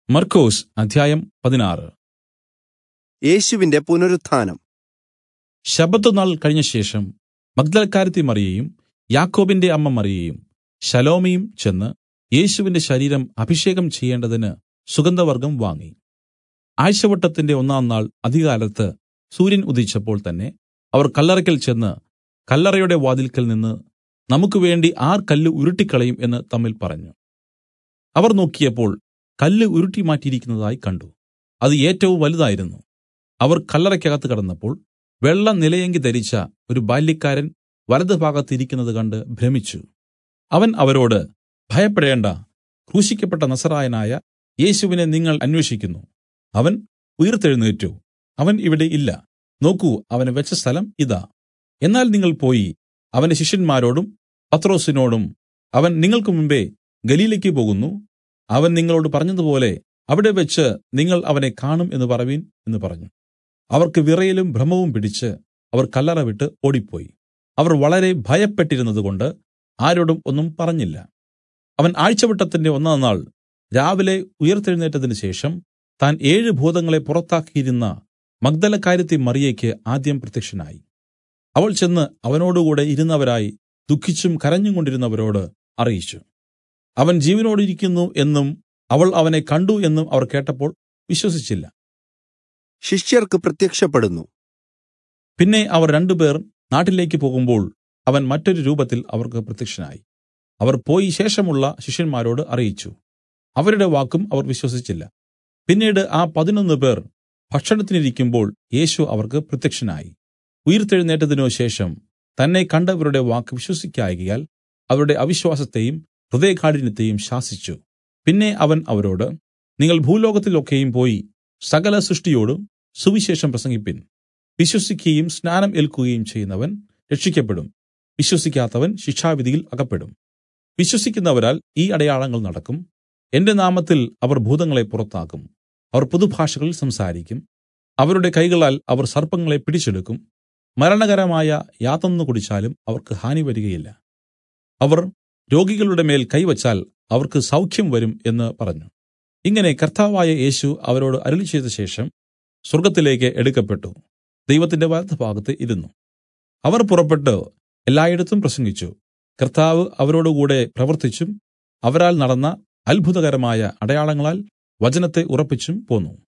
മർക്കൊസ് അധ്യായം പതിനാറ് യേശുവിന്റെ പുനരുത്ഥാനം ശബ്ബത്ത് നാൾ കഴിഞ്ഞ ശേഷം മഗ്ദലക്കാരത്തി മറിയയും യാക്കോബിന്റെ അമ്മ മറിയയും ശലോമിയും ചെന്ന് യേശുവിന്റെ ശരീരം അഭിഷേകം ചെയ്യേണ്ടതിന് സുഗന്ധവർഗ്ഗം വാങ്ങി ആഴ്ചവട്ടത്തിന്റെ ഒന്നാം നാൾ അതികാലത്ത് സൂര്യൻ ഉദിച്ചപ്പോൾ തന്നെ അവർ കല്ലറയ്ക്കൽ ചെന്ന് കല്ലറയുടെ വാതിൽക്കൽ നിന്ന് നമുക്ക് വേണ്ടി ആർ കല്ല് ഉരുട്ടിക്കളയും എന്ന് തമ്മിൽ പറഞ്ഞു അവർ നോക്കിയപ്പോൾ കല്ല് ഉരുട്ടി മാറ്റിയിരിക്കുന്നതായി കണ്ടു അത് ഏറ്റവും വലുതായിരുന്നു അവർ കല്ലറയ്ക്കകത്ത് കടന്നപ്പോൾ വെള്ള നിലയങ്കി ധരിച്ച ഒരു ബാല്യക്കാരൻ വലതുഭാഗത്ത് ഇരിക്കുന്നത് കണ്ട് ഭ്രമിച്ചു അവൻ അവരോട് ഭയപ്പെടേണ്ട ക്രൂശിക്കപ്പെട്ട നസറായനായ യേശുവിനെ നിങ്ങൾ അന്വേഷിക്കുന്നു അവൻ ഉയിർത്തെഴുന്നേറ്റു അവൻ ഇവിടെ ഇല്ല നോക്കൂ അവനെ വെച്ച സ്ഥലം ഇതാ എന്നാൽ നിങ്ങൾ പോയി അവന്റെ ശിഷ്യന്മാരോടും പത്രോസിനോടും അവൻ നിങ്ങൾക്ക് മുമ്പേ ഗലീലയ്ക്ക് പോകുന്നു അവൻ നിങ്ങളോട് പറഞ്ഞതുപോലെ അവിടെ വെച്ച് നിങ്ങൾ അവനെ കാണും എന്ന് പറവിൻ എന്ന് പറഞ്ഞു അവർക്ക് വിറയലും ഭ്രമവും പിടിച്ച് അവർ കല്ലറ വിട്ട് ഓടിപ്പോയി അവർ വളരെ ഭയപ്പെട്ടിരുന്നതുകൊണ്ട് ആരോടും ഒന്നും പറഞ്ഞില്ല അവൻ ആഴ്ചവട്ടത്തിന്റെ ഒന്നാം നാൾ രാവിലെ ഉയിർത്തെഴുന്നേറ്റതിന് ശേഷം താൻ ഏഴ് ഭൂതങ്ങളെ പുറത്താക്കിയിരുന്ന മഗ്ദലക്കാരത്തി മറിയയ്ക്ക് ആദ്യം പ്രത്യക്ഷനായി അവൾ ചെന്ന് അവനോടുകൂടെ ഇരുന്നവരായി ദുഃഖിച്ചും കരഞ്ഞും കൊണ്ടിരുന്നവരോട് അറിയിച്ചു അവൻ ജീവനോടിരിക്കുന്നു എന്നും അവൾ അവനെ കണ്ടു എന്നും അവർ കേട്ടപ്പോൾ വിശ്വസിച്ചില്ല ശിഷ്യർക്ക് പ്രത്യക്ഷപ്പെടുന്നു പിന്നെ അവർ രണ്ടുപേർ നാട്ടിലേക്ക് പോകുമ്പോൾ അവൻ മറ്റൊരു രൂപത്തിൽ അവർക്ക് പ്രത്യക്ഷനായി അവർ പോയി ശേഷമുള്ള ശിഷ്യന്മാരോട് അറിയിച്ചു അവരുടെ വാക്കും അവർ വിശ്വസിച്ചില്ല പിന്നീട് ആ പതിനൊന്ന് പേർ ഭക്ഷണത്തിനിരിക്കുമ്പോൾ യേശു അവർക്ക് പ്രത്യക്ഷനായി ഉയിർത്തെഴുന്നേറ്റതിനു ശേഷം തന്നെ കണ്ടവരുടെ വാക്ക് വിശ്വസിക്കായകയാൽ അവരുടെ അവിശ്വാസത്തെയും ഹൃദയകാഠിന്യത്തെയും ശാസിച്ചു പിന്നെ അവൻ അവരോട് നിങ്ങൾ ഭൂലോകത്തിലൊക്കെയും പോയി സകല സൃഷ്ടിയോടും സുവിശേഷം പ്രസംഗിപ്പിൻ വിശ്വസിക്കുകയും സ്നാനം ഏൽക്കുകയും ചെയ്യുന്നവൻ രക്ഷിക്കപ്പെടും വിശ്വസിക്കാത്തവൻ ശിക്ഷാവിധിയിൽ അകപ്പെടും വിശ്വസിക്കുന്നവരാൽ ഈ അടയാളങ്ങൾ നടക്കും എന്റെ നാമത്തിൽ അവർ ഭൂതങ്ങളെ പുറത്താക്കും അവർ പുതുഭാഷകളിൽ സംസാരിക്കും അവരുടെ കൈകളാൽ അവർ സർപ്പങ്ങളെ പിടിച്ചെടുക്കും മരണകരമായ യാതൊന്നു കുടിച്ചാലും അവർക്ക് ഹാനി വരികയില്ല അവർ രോഗികളുടെ മേൽ കൈവച്ചാൽ അവർക്ക് സൗഖ്യം വരും എന്ന് പറഞ്ഞു ഇങ്ങനെ കർത്താവായ യേശു അവരോട് അരുളി ചെയ്ത ശേഷം സ്വർഗ്ഗത്തിലേക്ക് എടുക്കപ്പെട്ടു ദൈവത്തിന്റെ വലത്തുഭാഗത്ത് ഇരുന്നു അവർ പുറപ്പെട്ട് എല്ലായിടത്തും പ്രസംഗിച്ചു കർത്താവ് അവരോടുകൂടെ പ്രവർത്തിച്ചും അവരാൽ നടന്ന അത്ഭുതകരമായ അടയാളങ്ങളാൽ വചനത്തെ ഉറപ്പിച്ചും പോന്നു